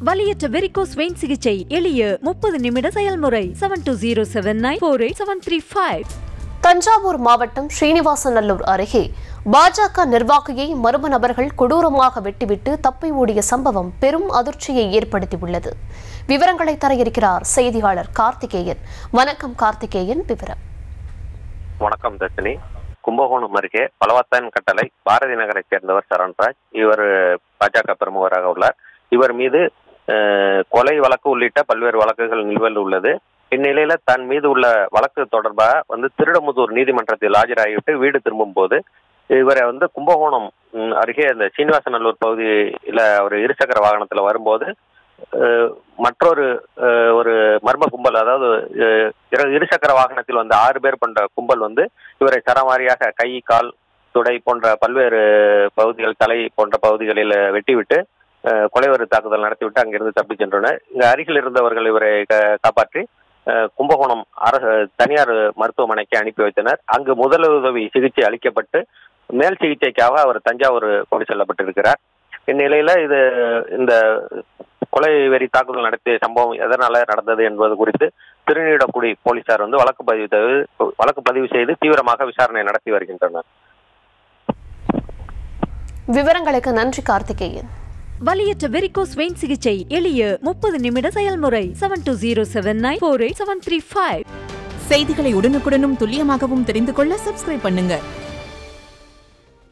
வலியற்ற varicose vein சிகிச்சை எளிய முப்பது நிமிட செயல்முறை seven two zero seven nine four eight seven three five Thanjavur மாவட்டம் ஸ்ரீனிவாசநல்லூர் அருகே பாஜக நிர்வாகியை மர்ம நபர்கள் கொடூரமாக வெட்டிவிட்டு தப்பி ஓடிய சம்பவம் பெரும் அதிர்ச்சியை ஏற்படுத்தியுள்ளது விவரங்களை தர இருக்கிறார் செய்தியாளர் கார்த்திகேயன் வணக்கம் கார்த்திகேயன் விவரம் வணக்கம் தர்ஷினி கும்பகோணம் அருகே பலவத்தான் கட்டளை பாரதி நகரைச் சேர்ந்தவர் சரண்ராஜ் இவர் பாஜக பிரமுகராக உள்ளார் இவர் மீது அஹ், கொலை வழக்கு உள்ளிட்ட பல்வேறு வழக்குகள் நிலுவையில் உள்ளது இந்நிலையில தன் மீது உள்ள வழக்கு தொடர்பாக வந்து திருடமுதூர் நீதிமன்றத்தில் ஆஜராகிவிட்டு வீடு திரும்பும் போது இவரை வந்து கும்பகோணம் ம், அருகே அந்த சீனிவாசநல்லூர் பகுதியில் ஒரு இருசக்கர வாகனத்தில் வரும்போது அஹ், மற்றொரு அஹ், ஒரு மர்ம கும்பல் அதாவது அஹ், இரு- இருசக்கர வாகனத்தில் வந்த ஆறு பேர் கொண்ட கும்பல் வந்து இவரை சரமாரியாக கை கால் துடை போன்ற பல்வேறு பகுதிகள் தலை போன்ற பகுதிகளில் வெட்டிவிட்டு அஹ், கொலைவெறி தாக்குதல் நடத்திவிட்டு அங்கிருந்து தப்பிச் சென்றனர் இங்கு அருகில் இருந்தவர்கள் இவரை கா- காப்பாற்றி அஹ், கும்பகோணம் அரசு தனியார் மருத்துவமனைக்கு அனுப்பி வைத்தனர் அங்கு முதலுதவி சிகிச்சை அளிக்கப்பட்டு மேல் சிகிச்சைக்காக அவர் தஞ்சாவூர் கொண்டு செல்லப்பட்டிருக்கிறார் இந்நிலையில இது இந்த கொலை வெறி தாக்குதல் நடத்திய சம்பவம் எதனால நடந்தது என்பது குறித்து திருநீடக்குடி போலீசார் வந்து வழக்கு பதிவு செய்து- வழக்கு பதிவு செய்து தீவிரமாக விசாரணை நடத்தி வருகின்றனர் விவரங்களுக்கு நன்றி கார்த்திகேயன் வலியற்ற வெரிகோஸ் வெயின் சிகிச்சை எளிய முப்பது நிமிட செயல்முறை seven two zero seven nine four eight seven three five செய்திகளை உடனுக்குடனும் துல்லியமாகவும் தெரிந்து கொள்ள சப்ஸ்கிரைப் பண்ணுங்க